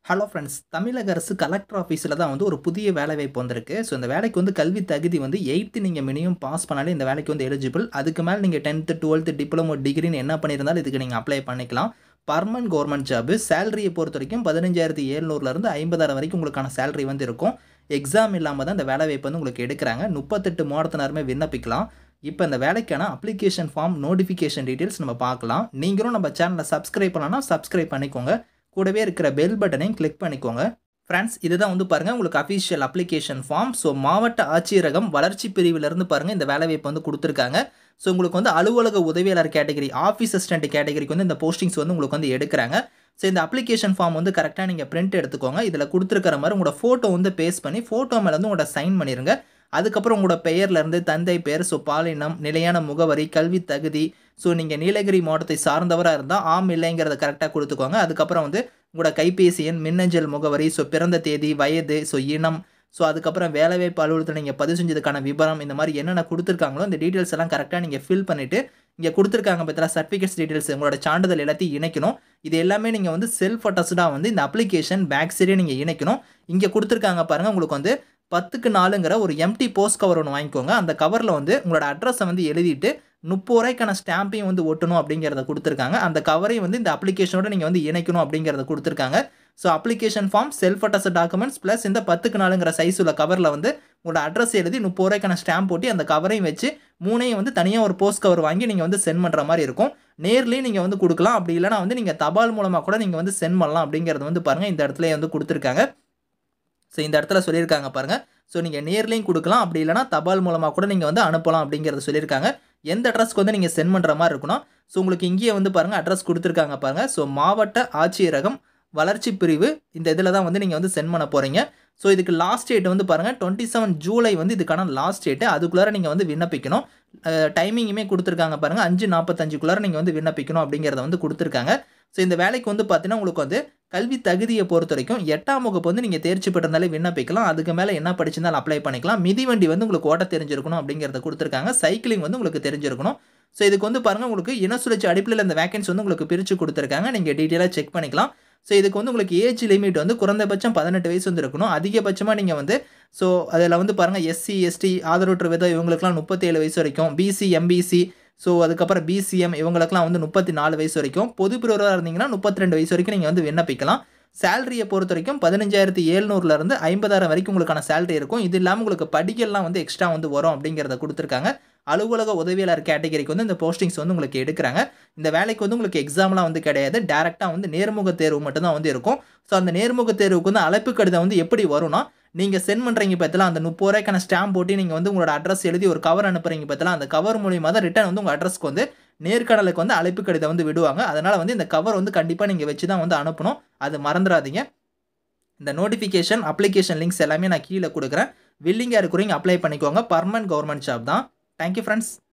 hello friends தமிழக அரசு collector ஆஃபீஸில் தான் வந்து ஒரு புதிய வேலைவாய்ப்பு வந்திருக்கு ஸோ இந்த வேலைக்கு வந்து கல்வி தகுதி வந்து எயித்து நீங்கள் மினிமம் பாஸ் பண்ணாலே இந்த வேலைக்கு வந்து எலிஜிபிள் அதுக்கு மேலே நீங்கள் டென்த்து டுவெல்த்து டிப்ளமோ டிகிரின்னு என்ன பண்ணியிருந்தாலும் இதுக்கு நீங்கள் அப்ளை பண்ணிக்கலாம் பர்மனன்ட் கவர்மெண்ட் ஜாப் சேலரியை பொறுத்த வரைக்கும் பதினஞ்சாயிரத்தி ஏழ்நூறுலேருந்து ஐம்பதாயிரம் வரைக்கும் உங்களுக்கான சேலரி வந்து இருக்கும் எக்ஸாம் இல்லாமல் தான் இந்த வேலைவாய்ப்பு வந்து உங்களுக்கு எடுக்கிறாங்க முப்பத்தெட்டு மாவட்டத்தினருமே விண்ணப்பிக்கலாம் இப்போ இந்த வேலைக்கான அப்ளிகேஷன் ஃபார்ம் நோட்டிஃபிகேஷன் டீட்டெயில்ஸ் நம்ம பார்க்கலாம் நீங்களும் நம்ம சேனலை சப்ஸ்கிரைப் பண்ணலாம் சப்ஸ்கிரைப் பண்ணிக்கோங்க கூடவே இருக்கிற பெல் பட்டனையும் கிளிக் பண்ணிக்கோங்க ஃப்ரெண்ட்ஸ் இதுதான் வந்து பாருங்கள் உங்களுக்கு அஃபிஷியல் அப்ளிகேஷன் ஃபார்ம் ஸோ மாவட்ட ஆட்சியரகம் வளர்ச்சி பிரிவிலிருந்து பாருங்கள் இந்த வேலைவாய்ப்பு வந்து கொடுத்துருக்காங்க ஸோ உங்களுக்கு வந்து அலுவலக உதவியாளர் கேட்டகரி ஆஃபீஸ் அசிஸ்டன்ட் கேட்டகரிக்கு வந்து இந்த போஸ்டிங்ஸ் வந்து உங்களுக்கு வந்து எடுக்கிறாங்க ஸோ இந்த அப்ளிகேஷன் ஃபார்ம் வந்து கரெக்டாக நீங்கள் பிரிண்ட் எடுத்துக்கோங்க இதில் கொடுத்துருக்கிற மாதிரி உங்களோட ஃபோட்டோ வந்து பேஸ்ட் பண்ணி ஃபோட்டோ மேலே வந்து உங்களோட சைன் பண்ணிடுங்க அதுக்கப்புறம் உங்களோட பெயர்லேருந்து தந்தை பெயர் ஸோ பாலினம் நிலையான முகவரி கல்வி தகுதி ஸோ நீங்கள் நீலகிரி மாவட்டத்தை சார்ந்தவராக இருந்தால் ஆம் இல்லைங்கிறத கரெக்டாக கொடுத்துக்கோங்க அதுக்கப்புறம் வந்து உங்களோட கைபேசி எண் மின்னஞ்சல் முகவரி ஸோ பிறந்த தேதி வயது ஸோ இனம் ஸோ அதுக்கப்புறம் வேலைவாய்ப்பு அலுவலகத்தில் நீங்கள் பதிவு செஞ்சதுக்கான விவரம் இந்த மாதிரி என்னென்ன கொடுத்துருக்காங்களோ இந்த டீட்டெயில்ஸ் எல்லாம் கரெக்டாக நீங்கள் ஃபில் பண்ணிவிட்டு இங்கே கொடுத்துருக்காங்க பார்த்தா சர்டிஃபிகேட்ஸ் டீட்டெயில்ஸ் உங்களோட சான்றிதழ் எல்லாத்தையும் இணைக்கணும் இது எல்லாமே நீங்கள் வந்து செல்ஃப் அட்டஸ்டாக வந்து இந்த அப்ளிகேஷன் பேக் சைடே நீங்கள் இணைக்கணும் இங்கே கொடுத்துருக்காங்க பாருங்கள் உங்களுக்கு வந்து பத்துக்கு நாலுங்கிற ஒரு எம்டி போஸ்ட் கவர் ஒன்று வாங்கிக்கோங்க அந்த கவரில் வந்து உங்களோட அட்ரஸை வந்து எழுதிட்டு முப்பது ரூபாய்க்கான ஸ்டாம்பையும் வந்து ஒட்டணும் அப்படிங்கிறத கொடுத்துருக்காங்க அந்த கவரையும் வந்து இந்த அப்ளிகேஷனோட நீங்கள் வந்து இணைக்கணும் அப்படிங்கிறத கொடுத்துருக்காங்க so application form self attested documents plus இந்த பத்துக்கு நாலுங்கிற சைஸ் உள்ள கவரில் வந்து உங்களோட அட்ரஸ் எழுதி முப்பது ரூபாய்க்கான ஸ்டாம்ப் போட்டி அந்த கவரையும் வச்சு மூணையும் வந்து தனியாக ஒரு போஸ்ட் கவர் வாங்கி நீங்கள் வந்து சென்ட் பண்ணுற மாதிரி இருக்கும் நேர்லேயும் நீங்கள் வந்து கொடுக்கலாம் அப்படி இல்லைனா வந்து நீங்கள் தபால் மூலமாக கூட நீங்கள் வந்து சென்ட் பண்ணலாம் அப்படிங்கிறது வந்து பாருங்கள் இந்த இடத்துல வந்து கொடுத்துருக்காங்க ஸோ இந்த இடத்துல சொல்லியிருக்காங்க பாருங்கள் ஸோ நீங்கள் நேர்லேயும் கொடுக்கலாம் அப்படி இல்லைனா தபால் மூலமாக கூட நீங்கள் வந்து அனுப்பலாம் அப்படிங்கிறத சொல்லியிருக்காங்க எந்த அட்ரஸ்க்கு வந்து நீங்கள் சென்ட் பண்ணுற மாதிரி இருக்கணும் ஸோ உங்களுக்கு இங்கேயே வந்து பாருங்கள் அட்ரஸ் கொடுத்துருக்காங்க பாருங்கள் ஸோ மாவட்ட ஆட்சியரகம் வளர்ச்சி பிரிவு இந்த இதில் தான் வந்து நீங்கள் வந்து சென்ட் பண்ண போகிறீங்க ஸோ இதுக்கு லாஸ்ட் டேட் வந்து பாருங்கள் டுவெண்ட்டி செவன் ஜூலை வந்து இதுக்கான லாஸ்ட் டேட்டு அதுக்குள்ளார நீங்கள் வந்து விண்ணப்பிக்கணும் டைமிங்குமே கொடுத்துருக்காங்க பாருங்கள் அஞ்சு நாற்பத்தஞ்சுக்குள்ளார நீங்கள் வந்து விண்ணப்பிக்கணும் அப்படிங்கிறத வந்து கொடுத்துருக்காங்க ஸோ இந்த வேலைக்கு வந்து பார்த்தீங்கன்னா உங்களுக்கு வந்து கல்வி தகுதியை பொறுத்த வரைக்கும் எட்டாம் வகுப்பு வந்து நீங்கள் தேர்ச்சி பெற்றிருந்தாலே விண்ணப்பிக்கலாம் அதுக்கு மேலே என்ன படிச்சிருந்தாலும் அப்ளை பண்ணிக்கலாம் மிதிவண்டி வந்து உங்களுக்கு ஓட்ட தெரிஞ்சிருக்கணும் அப்படிங்கிறத கொடுத்துருக்காங்க சைக்கிளிங் வந்து உங்களுக்கு தெரிஞ்சிருக்கணும் ஸோ இதுக்கு வந்து பாருங்கள் உங்களுக்கு இன சுழற்சி அடிப்படையில் இந்த வேகன்சி வந்து உங்களுக்கு பிரித்து கொடுத்துருக்காங்க நீங்கள் டீட்டெயிலாக செக் பண்ணிக்கலாம் ஸோ இதுக்கு வந்து உங்களுக்கு ஏஜ் லிமிட் வந்து குறைந்தபட்சம் பதினெட்டு வயசு வந்து இருக்கணும் அதிகபட்சமாக நீங்கள் வந்து ஸோ அதில் வந்து பாருங்கள் எஸ்சி எஸ்டி ஆதரவற்ற விதம் இவங்களுக்குலாம் முப்பத்தேழு வயசு வரைக்கும் பிசி எம்பிசி ஸோ அதுக்கப்புறம் பிசிஎம் இவங்களுக்குலாம் வந்து முப்பத்தி நாலு வயசு வரைக்கும் பொது பிரிவராக இருந்தீங்கன்னா முப்பத்தி ரெண்டு வயசு வரைக்கும் நீங்கள் வந்து விண்ணப்பிக்கலாம் சேலரியை பொறுத்த வரைக்கும் பதினஞ்சாயிரத்தி ஏழ்நூறுலேருந்து ஐம்பதாயிரம் வரைக்கும் உங்களுக்கான சேலரி இருக்கும் இது இல்லாமல் உங்களுக்கு படிக்கெல்லாம் வந்து எக்ஸ்ட்ரா வந்து வரும் அப்படிங்கிறத கொடுத்துருக்காங்க அலுவலக உதவியாளர் கேட்டகரிக்கு வந்து இந்த போஸ்டிங்ஸ் வந்து உங்களுக்கு எடுக்கிறாங்க இந்த வேலைக்கு வந்து உங்களுக்கு எக்ஸாம்லாம் வந்து கிடையாது டேரெக்டாக வந்து நேர்முக தேர்வு மட்டும்தான் வந்து இருக்கும் ஸோ அந்த நேர்முக தேர்வுக்கு வந்து அழைப்பு கடிதம் வந்து எப்படி வரும்னா நீங்கள் சென்ட் பண்ணுறீங்க பார்த்தலாம் அந்த முப்பது ரூபாய்க்கான ஸ்டாம்ப் போட்டு நீங்கள் வந்து உங்களோட அட்ரஸ் எழுதி ஒரு கவர் அனுப்புறீங்க பார்த்தலாம் அந்த கவர் மூலியமாக தான் ரிட்டன் வந்து உங்கள் அட்ரஸ்க்கு வந்து நேர்காணலுக்கு வந்து அழைப்பு கடிதம் வந்து விடுவாங்க அதனால் வந்து இந்த கவர் வந்து கண்டிப்பாக நீங்கள் வச்சு தான் வந்து அனுப்பணும் அது மறந்துடாதீங்க இந்த நோட்டிஃபிகேஷன் அப்ளிகேஷன் லிங்க்ஸ் எல்லாமே நான் கீழே கொடுக்குறேன் வில்லிங்காக இருக்கிறவங்க அப்ளை பண்ணிக்கோங்க பர்மனன்ட் கவர்மெண்ட் ஜாப் தான் தேங்க்யூ ஃப்ரெண்ட்ஸ்